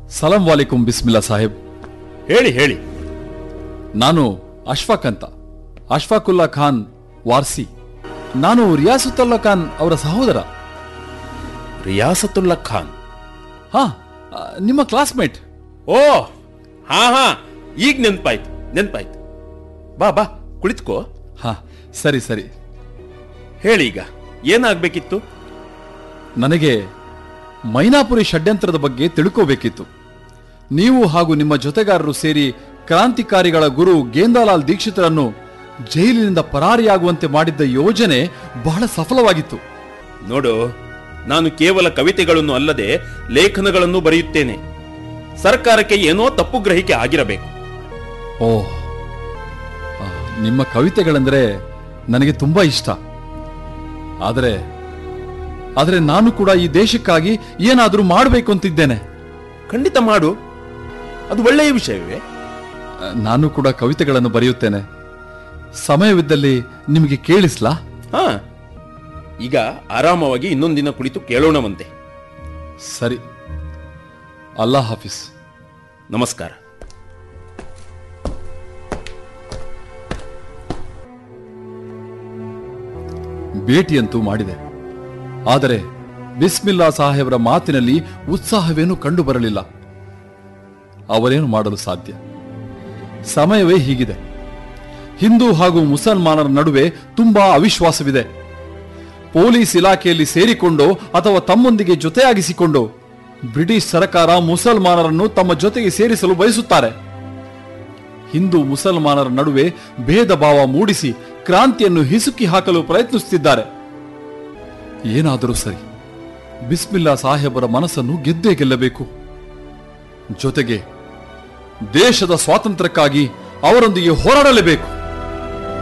ಸಲಾಂ ವಾಲೇಕುಂ ಬಿಸ್ಮಿಲ್ಲಾ ಸಾಹೇಬ್ ಹೇಳಿ ಹೇಳಿ ನಾನು ಅಶ್ಫಾಕ್ ಅಂತ ಅಶ್ಫಾಕುಲ್ಲಾ ಖಾನ್ ವಾರ್ಸಿ ನಾನು ರಿಯಾಸುತ್ತಲ್ಲಾ ಖಾನ್ ಅವರ ಸಹೋದರ ರಿಯಾಸತುಲ್ಲಾ ಖಾನ್ ಹಾ ಆ, ನಿಮ್ಮ ಕ್ಲಾಸ್ಮೇಟ್ ಓ ಹಾ ಹಾ ಈಗ ನೆನ್ಪಾಯ್ತು ನೆನ್ಪಾಯ್ತು ಬಾ ಬಾ ಕುಳಿತುಕೋ ಹಾ ಸರಿ ಸರಿ ಹೇಳಿ ಈಗ ಏನಾಗ್ಬೇಕಿತ್ತು ನನಗೆ ಮೈನಾಪುರಿ ಷಡ್ಯಂತ್ರದ ಬಗ್ಗೆ ತಿಳ್ಕೋಬೇಕಿತ್ತು ನೀವು ಹಾಗೂ ನಿಮ್ಮ ಜೊತೆಗಾರರು ಸೇರಿ ಕ್ರಾಂತಿಕಾರಿಗಳ ಗುರು ಗೇಂದಾಲಾಲ್ ದೀಕ್ಷಿತರನ್ನು ಜೈಲಿನಿಂದ ಪರಾರಿಯಾಗುವಂತೆ ಮಾಡಿದ್ದ ಯೋಜನೆ ಬಹಳ ಸಫಲವಾಗಿತ್ತು ನೋಡು ನಾನು ಕೇವಲ ಕವಿತೆಗಳನ್ನು ಅಲ್ಲದೆ ಲೇಖನಗಳನ್ನು ಬರೆಯುತ್ತೇನೆ ಸರ್ಕಾರಕ್ಕೆ ಏನೋ ತಪ್ಪು ಗ್ರಹಿಕೆ ಆಗಿರಬೇಕು ಓ ಆ, ನಿಮ್ಮ ಕವಿತೆಗಳೆಂದರೆ ನನಗೆ ತುಂಬಾ ಇಷ್ಟ ಆದರೆ ಆದರೆ ನಾನು ಕೂಡ ಈ ದೇಶಕ್ಕಾಗಿ ಏನಾದರೂ ಮಾಡಬೇಕು ಅಂತಿದ್ದೇನೆ ಖಂಡಿತ ಮಾಡು ಅದು ಒಳ್ಳೆಯ ವಿಷಯವೇ ಆ, ನಾನು ಕೂಡ ಕವಿತೆಗಳನ್ನು ಬರೆಯುತ್ತೇನೆ ಸಮಯವಿದ್ದಲ್ಲಿ ನಿಮಗೆ ಕೇಳಿಸ್ಲಾ ಹಾ ಈಗ ಆರಾಮವಾಗಿ ಇನ್ನೊಂದಿನ ಕುಳಿತು ಕೇಳೋಣವಂತೆ ಸರಿ ಅಲ್ಲಾ ಹಾಫೀಸ್ ನಮಸ್ಕಾರ ಭೇಟಿಯಂತೂ ಮಾಡಿದೆ ಆದರೆ ಬಿಸ್ಮಿಲ್ಲಾ ಸಾಹೇಬರ ಮಾತಿನಲ್ಲಿ ಉತ್ಸಾಹವೇನೂ ಕಂಡು ಬರಲಿಲ್ಲ ಅವರೇನು ಮಾಡಲು ಸಾಧ್ಯ ಸಮಯವೇ ಹೀಗಿದೆ ಹಿಂದೂ ಹಾಗೂ ಮುಸಲ್ಮಾನರ ನಡುವೆ ತುಂಬಾ ಅವಿಶ್ವಾಸವಿದೆ ಪೊಲೀಸ್ ಇಲಾಖೆಯಲ್ಲಿ ಸೇರಿಕೊಂಡು ಅಥವಾ ತಮ್ಮೊಂದಿಗೆ ಜೊತೆಯಾಗಿಸಿಕೊಂಡು ಬ್ರಿಟಿಷ್ ಸರ್ಕಾರ ಮುಸಲ್ಮಾನರನ್ನು ತಮ್ಮ ಜೊತೆಗೆ ಸೇರಿಸಲು ಬಯಸುತ್ತಾರೆ ಹಿಂದೂ ಮುಸಲ್ಮಾನರ ನಡುವೆ ಭೇದ ಭಾವ ಮೂಡಿಸಿ ಕ್ರಾಂತಿಯನ್ನು ಹಿಸುಕಿ ಹಾಕಲು ಪ್ರಯತ್ನಿಸುತ್ತಿದ್ದಾರೆ ಏನಾದರೂ ಸರಿ ಬಿಸ್ಮಿಲ್ಲಾ ಸಾಹೇಬರ ಮನಸ್ಸನ್ನು ಗೆದ್ದೇ ಗೆಲ್ಲಬೇಕು ಜೊತೆಗೆ ದೇಶದ ಸ್ವಾತಂತ್ರ್ಯಕ್ಕಾಗಿ ಅವರೊಂದಿಗೆ ಹೋರಾಡಲೇಬೇಕು